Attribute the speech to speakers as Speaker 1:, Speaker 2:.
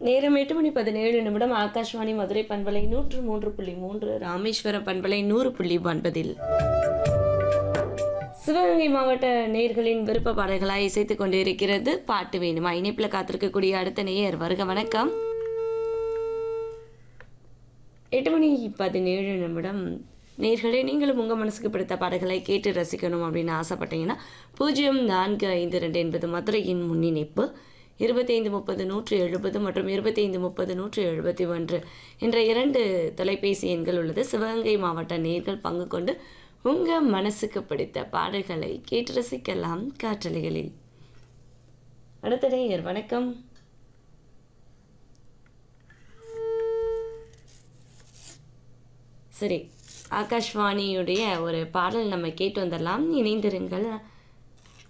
Speaker 1: நேரம் எட்டு மணி பதினேழு நிமிடம் ஆகாஷ்வாணி மதுரை பண்பலை நூற்று மூன்று புள்ளி மூன்று ராமேஸ்வரம் பண்பலை நூறு புள்ளி ஒன்பதில் சிவகங்கை மாவட்ட நேயர்களின் விருப்ப பாடல்களாய் இசைத்துக் கொண்டிருக்கிறது பாட்டு வேணுமா இணைப்பில் காத்திருக்கக்கூடிய அடுத்த நேயர் வருக வணக்கம் எட்டு மணி பதினேழு நிமிடம் நேர்களே நீங்களும் உங்கள் மனசுக்கு பிடித்த பாடல்களை கேட்டு ரசிக்கணும் அப்படின்னு ஆசைப்பட்டீங்கன்னா பூஜ்ஜியம் நான்கு ஐந்து ரெண்டு என்பது மதுரையின் முன்னிணைப்பு இருபத்தைந்து முப்பது நூற்று எழுபது மற்றும் இருபத்தைந்து முப்பது நூற்று எழுபத்தி ஒன்று என்ற இரண்டு தொலைபேசி எண்கள் உள்ளது சிவகங்கை மாவட்ட நேர்கள் பங்கு கொண்டு உங்கள் மனசுக்கு பிடித்த பாடல்களை கேட்டு ரசிக்கலாம் காற்றலைகளில் அடுத்த நேயர் வணக்கம் சரி ஆகாஷ்வாணியுடைய ஒரு பாடல் நம்ம கேட்டு வந்துடலாம் இணைந்திருங்கள்